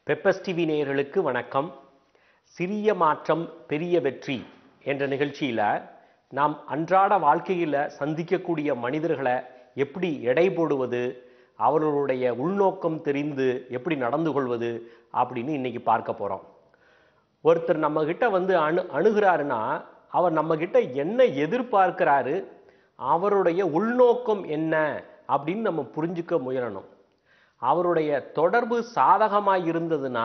Peppers TV நேயர்களுக்கு வணக்கம் சிறிய மாற்றம் பெரிய வெற்றி என்ற நிகழ்ச்சியில் நாம் அன்றாட வாழ்க்கையில் சந்திக்கக்கூடிய மனிதர்களை எப்படி எடை போடுவது அவர்களுடைய உள்நோக்கம் தெரிந்து எப்படி நடந்து கொள்வது அப்படின்னு இன்னைக்கு பார்க்க போகிறோம் ஒருத்தர் நம்ம கிட்ட வந்து அணு அணுகிறாருன்னா அவர் நம்ம கிட்ட என்ன எதிர்பார்க்கிறாரு அவருடைய உள்நோக்கம் என்ன அப்படின்னு நம்ம புரிஞ்சுக்க முயலணும் அவருடைய தொடர்பு சாதகமாக இருந்ததுன்னா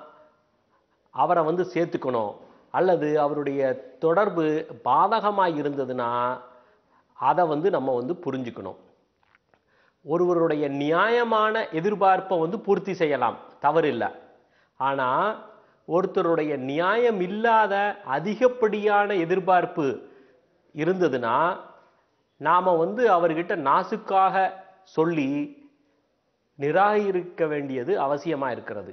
அவரை வந்து சேர்த்துக்கணும் அல்லது அவருடைய தொடர்பு பாதகமாக இருந்ததுன்னா அதை வந்து நம்ம வந்து புரிஞ்சுக்கணும் ஒருவருடைய நியாயமான எதிர்பார்ப்பை வந்து பூர்த்தி செய்யலாம் தவறில்லை ஆனால் ஒருத்தருடைய நியாயம் இல்லாத அதிகப்படியான எதிர்பார்ப்பு இருந்ததுன்னா நாம் வந்து அவர்கிட்ட நாசுக்காக சொல்லி நிராகரிக்க வேண்டியது அவசியமாக இருக்கிறது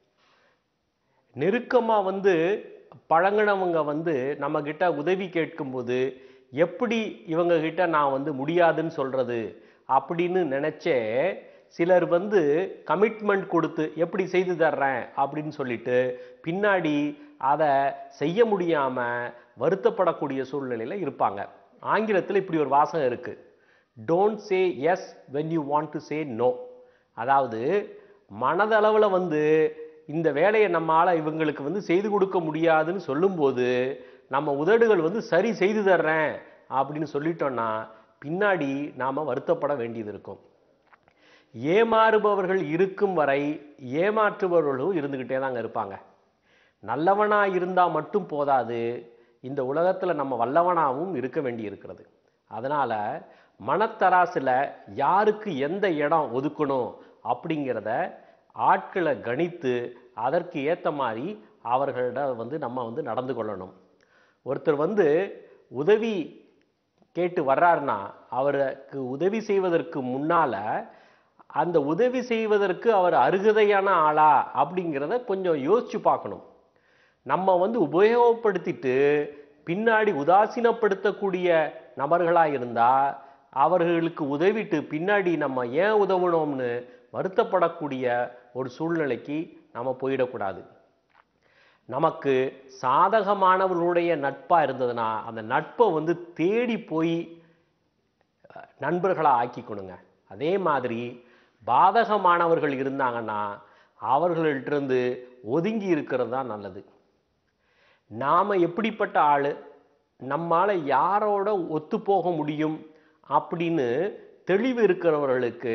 நெருக்கமாக வந்து பழங்கினவங்க வந்து நம்மக்கிட்ட உதவி கேட்கும்போது எப்படி இவங்க கிட்ட நான் வந்து முடியாதுன்னு சொல்கிறது அப்படின்னு நினச்சே சிலர் வந்து கமிட்மெண்ட் கொடுத்து எப்படி செய்து தர்றேன் அப்படின்னு சொல்லிட்டு பின்னாடி அதை செய்ய முடியாமல் வருத்தப்படக்கூடிய சூழ்நிலையில் இருப்பாங்க ஆங்கிலத்தில் இப்படி ஒரு வாசகம் இருக்குது don't say yes when you want to say no அதாவது மனதளவில் வந்து இந்த வேலையை நம்மால் இவங்களுக்கு வந்து செய்து கொடுக்க முடியாதுன்னு சொல்லும்போது நம்ம உதடுகள் வந்து சரி செய்து தர்றேன் அப்படின்னு சொல்லிட்டோன்னா பின்னாடி நாம் வருத்தப்பட வேண்டியது இருக்கும் ஏமாறுபவர்கள் இருக்கும் வரை ஏமாற்றுபவர்களும் இருந்துக்கிட்டே தாங்க இருப்பாங்க நல்லவனாக இருந்தால் மட்டும் போதாது இந்த உலகத்தில் நம்ம வல்லவனாகவும் இருக்க வேண்டி இருக்கிறது அதனால் மனத்தராசில் யாருக்கு எந்த இடம் ஒதுக்கணும் அப்படிங்கிறத ஆட்களை கணித்து அதற்கு ஏற்ற மாதிரி அவர்களிட வந்து நம்ம வந்து நடந்து கொள்ளணும் ஒருத்தர் வந்து உதவி கேட்டு வர்றாருன்னா அவருக்கு உதவி செய்வதற்கு முன்னால் அந்த உதவி செய்வதற்கு அவர் அருகதையான ஆளா அப்படிங்கிறத கொஞ்சம் யோசிச்சு பார்க்கணும் நம்ம வந்து உபயோகப்படுத்திட்டு பின்னாடி உதாசீனப்படுத்தக்கூடிய நபர்களாக இருந்தால் அவர்களுக்கு உதவிட்டு பின்னாடி நம்ம ஏன் உதவணும்னு வருத்தப்படக்கூடிய ஒரு சூழ்நிலைக்கு நம்ம போயிடக்கூடாது நமக்கு சாதகமானவர்களுடைய நட்பாக இருந்ததுன்னா அந்த நட்பை வந்து தேடி போய் நண்பர்களாக ஆக்கிக்கணுங்க அதே மாதிரி பாதகமானவர்கள் இருந்தாங்கன்னா அவர்கள்ட்டிருந்து ஒதுங்கி இருக்கிறது தான் நல்லது நாம் எப்படிப்பட்ட ஆள் நம்மால் யாரோட ஒத்து போக முடியும் அப்படின்னு தெளிவு இருக்கிறவர்களுக்கு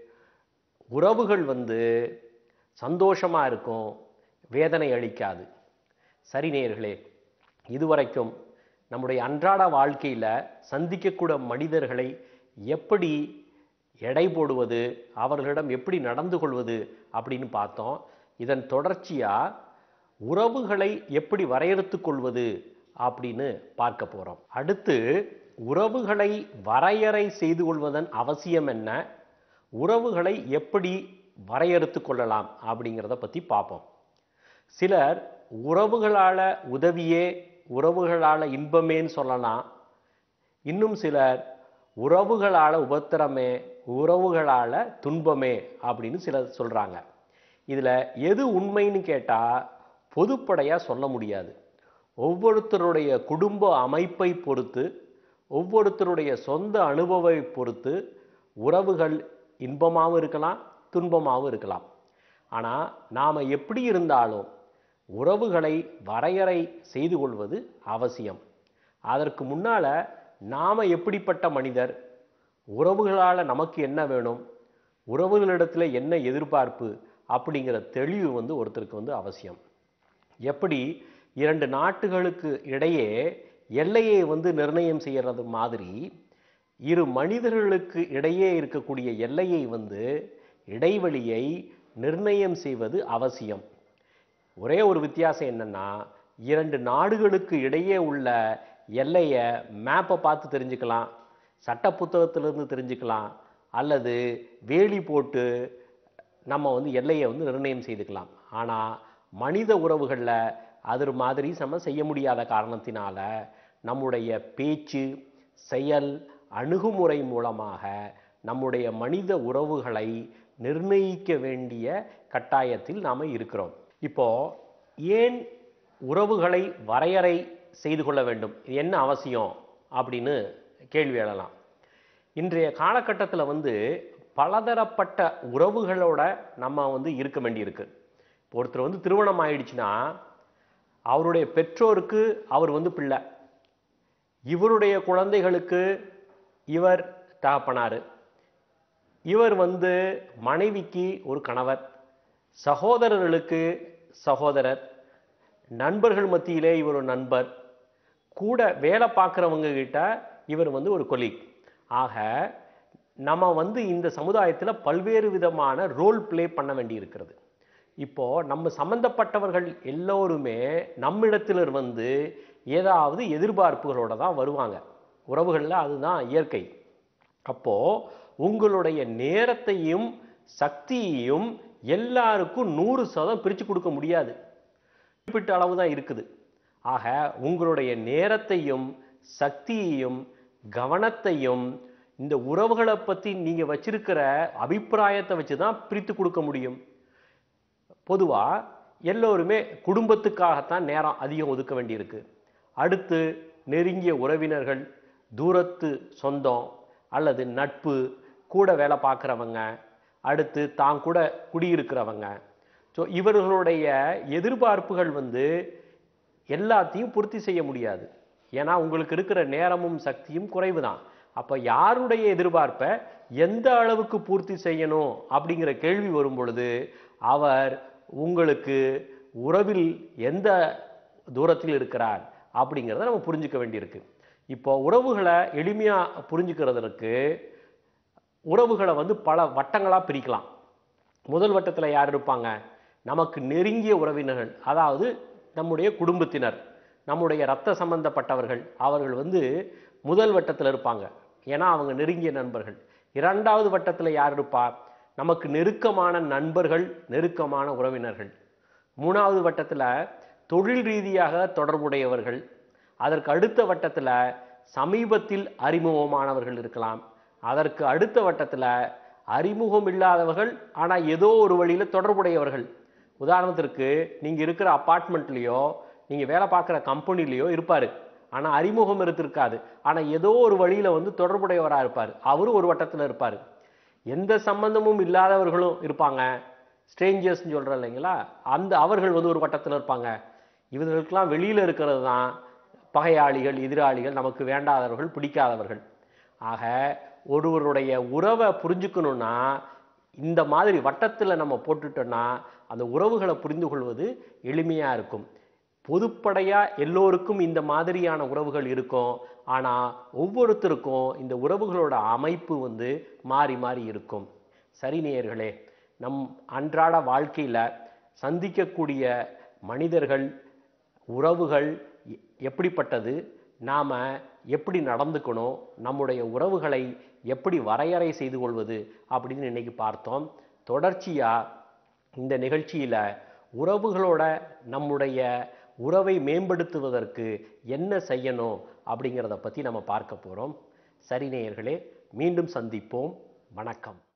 உறவுகள் வந்து சந்தோஷமாக இருக்கும் வேதனை அளிக்காது சரி நேயர்களே இதுவரைக்கும் நம்முடைய அன்றாட வாழ்க்கையில் சந்திக்கக்கூட மனிதர்களை எப்படி எடை போடுவது அவர்களிடம் எப்படி நடந்து கொள்வது அப்படின்னு பார்த்தோம் இதன் தொடர்ச்சியாக உறவுகளை எப்படி வரையறுத்து கொள்வது அப்படின்னு பார்க்க போகிறோம் அடுத்து உறவுகளை வரையறை செய்து கொள்வதன் அவசியம் என்ன உறவுகளை எப்படி வரையறுத்து கொள்ளலாம் அப்படிங்கிறத பற்றி பார்ப்போம் சிலர் உறவுகளால் உதவியே உறவுகளால் இன்பமேன்னு சொல்லலாம் இன்னும் சிலர் உறவுகளால் உபத்திரமே உறவுகளால் துன்பமே அப்படின்னு சிலர் சொல்கிறாங்க இதில் எது உண்மைன்னு கேட்டால் பொதுப்படையாக சொல்ல முடியாது ஒவ்வொருத்தருடைய குடும்ப அமைப்பை பொறுத்து ஒவ்வொருத்தருடைய சொந்த அனுபவை பொறுத்து உறவுகள் இன்பமாகவும் இருக்கலாம் துன்பமாகவும் இருக்கலாம் ஆனால் நாம் எப்படி இருந்தாலும் உறவுகளை வரையறை செய்து கொள்வது அவசியம் அதற்கு முன்னால் நாம் எப்படிப்பட்ட மனிதர் உறவுகளால் நமக்கு என்ன வேணும் உறவுகளிடத்தில் என்ன எதிர்பார்ப்பு அப்படிங்கிற தெளிவு வந்து ஒருத்தருக்கு வந்து அவசியம் எப்படி இரண்டு நாட்டுகளுக்கு இடையே எல்லையை வந்து நிர்ணயம் செய்கிறது மாதிரி இரு மனிதர்களுக்கு இடையே இருக்கக்கூடிய எல்லையை வந்து இடைவெளியை நிர்ணயம் செய்வது அவசியம் ஒரே ஒரு வித்தியாசம் என்னன்னா இரண்டு நாடுகளுக்கு இடையே உள்ள எல்லையை மேப்பை பார்த்து தெரிஞ்சுக்கலாம் சட்ட புத்தகத்திலிருந்து தெரிஞ்சுக்கலாம் அல்லது வேலி போட்டு நம்ம வந்து எல்லையை வந்து நிர்ணயம் செய்துக்கலாம் ஆனால் மனித உறவுகளில் அது மாதிரி நம்ம செய்ய முடியாத காரணத்தினால நம்முடைய பேச்சு செயல் அணுகுமுறை மூலமாக நம்முடைய மனித உறவுகளை நிர்ணயிக்க வேண்டிய கட்டாயத்தில் நாம் இருக்கிறோம் இப்போ ஏன் உறவுகளை வரையறை செய்து கொள்ள வேண்டும் இது என்ன அவசியம் அப்படின்னு கேள்வி எழலாம் இன்றைய காலகட்டத்தில் வந்து பலதரப்பட்ட உறவுகளோட நம்ம வந்து இருக்க வேண்டியிருக்கு இப்போ ஒருத்தர் வந்து திருமணம் ஆயிடுச்சுன்னா அவருடைய பெற்றோருக்கு அவர் வந்து பிள்ளை இவருடைய குழந்தைகளுக்கு இவர் தகப்பனார் இவர் வந்து மனைவிக்கு ஒரு கணவர் சகோதரர்களுக்கு சகோதரர் நண்பர்கள் மத்தியிலே இவர் ஒரு நண்பர் கூட வேலை பார்க்குறவங்க கிட்ட இவர் வந்து ஒரு கொலீக் ஆக நம்ம வந்து இந்த சமுதாயத்தில் பல்வேறு விதமான ரோல் ப்ளே பண்ண வேண்டி இருக்கிறது இப்போ நம்ம சம்பந்தப்பட்டவர்கள் எல்லோருமே நம்மிடத்தில் வந்து ஏதாவது எதிர்பார்ப்புகளோட தான் வருவாங்க உறவுகளில் அதுதான் இயற்கை அப்போ உங்களுடைய நேரத்தையும் சக்தியையும் எல்லாருக்கும் நூறு சதம் பிரித்து கொடுக்க முடியாது குறிப்பிட்ட அளவு தான் இருக்குது ஆக உங்களுடைய நேரத்தையும் சக்தியையும் கவனத்தையும் இந்த உறவுகளை பற்றி நீங்கள் வச்சிருக்கிற அபிப்பிராயத்தை வச்சு தான் பிரித்து கொடுக்க முடியும் பொதுவாக எல்லோருமே குடும்பத்துக்காகத்தான் நேரம் அதிகம் ஒதுக்க வேண்டியிருக்கு அடுத்து நெருங்கிய உறவினர்கள் தூரத்து சொந்தம் அல்லது நட்பு கூட வேலை பார்க்குறவங்க அடுத்து தான் கூட குடியிருக்கிறவங்க ஸோ இவர்களுடைய எதிர்பார்ப்புகள் வந்து எல்லாத்தையும் பூர்த்தி செய்ய முடியாது ஏன்னா உங்களுக்கு இருக்கிற நேரமும் சக்தியும் குறைவு தான் அப்போ யாருடைய எதிர்பார்ப்பை எந்த அளவுக்கு பூர்த்தி செய்யணும் அப்படிங்கிற கேள்வி வரும் பொழுது அவர் உங்களுக்கு உறவில் எந்த தூரத்தில் இருக்கிறார் அப்படிங்கிறத நம்ம புரிஞ்சுக்க வேண்டியிருக்கு இப்போ உறவுகளை எளிமையாக புரிஞ்சுக்கிறதுக்கு உறவுகளை வந்து பல வட்டங்களாக பிரிக்கலாம் முதல் வட்டத்தில் யார் இருப்பாங்க நமக்கு நெருங்கிய உறவினர்கள் அதாவது நம்முடைய குடும்பத்தினர் நம்முடைய ரத்த சம்பந்தப்பட்டவர்கள் அவர்கள் வந்து முதல் வட்டத்தில் இருப்பாங்க ஏன்னா அவங்க நெருங்கிய நண்பர்கள் இரண்டாவது வட்டத்தில் யார் இருப்பா நமக்கு நெருக்கமான நண்பர்கள் நெருக்கமான உறவினர்கள் மூணாவது வட்டத்தில் தொழில் ரீதியாக தொடர்புடையவர்கள் அதற்கு அடுத்த வட்டத்தில் சமீபத்தில் அறிமுகமானவர்கள் இருக்கலாம் அதற்கு அடுத்த வட்டத்தில் அறிமுகம் இல்லாதவர்கள் ஆனால் ஏதோ ஒரு வழியில் தொடர்புடையவர்கள் உதாரணத்திற்கு நீங்கள் இருக்கிற அப்பார்ட்மெண்ட்லேயோ நீங்கள் வேலை பார்க்குற கம்பெனிலேயோ இருப்பார் ஆனால் அறிமுகம் இருந்திருக்காது ஆனால் ஏதோ ஒரு வழியில் வந்து தொடர்புடையவராக இருப்பார் அவரும் ஒரு வட்டத்தில் இருப்பார் எந்த சம்பந்தமும் இல்லாதவர்களும் இருப்பாங்க ஸ்ட்ரேஞ்சர்ஸ்னு சொல்கிறோம் இல்லைங்களா அந்த அவர்கள் வந்து ஒரு வட்டத்தில் இருப்பாங்க இவர்களுக்கெல்லாம் வெளியில் இருக்கிறது தான் பகையாளிகள் எதிராளிகள் நமக்கு வேண்டாதவர்கள் பிடிக்காதவர்கள் ஆக ஒருவருடைய உறவை புரிஞ்சுக்கணுன்னா இந்த மாதிரி வட்டத்தில் நம்ம போட்டுட்டோன்னா அந்த உறவுகளை புரிந்து கொள்வது எளிமையாக இருக்கும் பொதுப்படையாக எல்லோருக்கும் இந்த மாதிரியான உறவுகள் இருக்கும் ஆனால் ஒவ்வொருத்தருக்கும் இந்த உறவுகளோட அமைப்பு வந்து மாறி மாறி இருக்கும் சரி நேயர்களே நம் அன்றாட வாழ்க்கையில் சந்திக்கக்கூடிய மனிதர்கள் உறவுகள் எ- எப்படிப்பட்டது நாம் எப்படி நடந்துக்கணும் நம்முடைய உறவுகளை எப்படி வரையறை செய்து கொள்வது அப்படின்னு இன்னைக்கு பார்த்தோம் தொடர்ச்சியாக இந்த நிகழ்ச்சியில் உறவுகளோட நம்முடைய உறவை மேம்படுத்துவதற்கு என்ன செய்யணும் அப்படிங்கிறத பற்றி நம்ம பார்க்க போகிறோம் சரி நேயர்களே மீண்டும் சந்திப்போம் வணக்கம்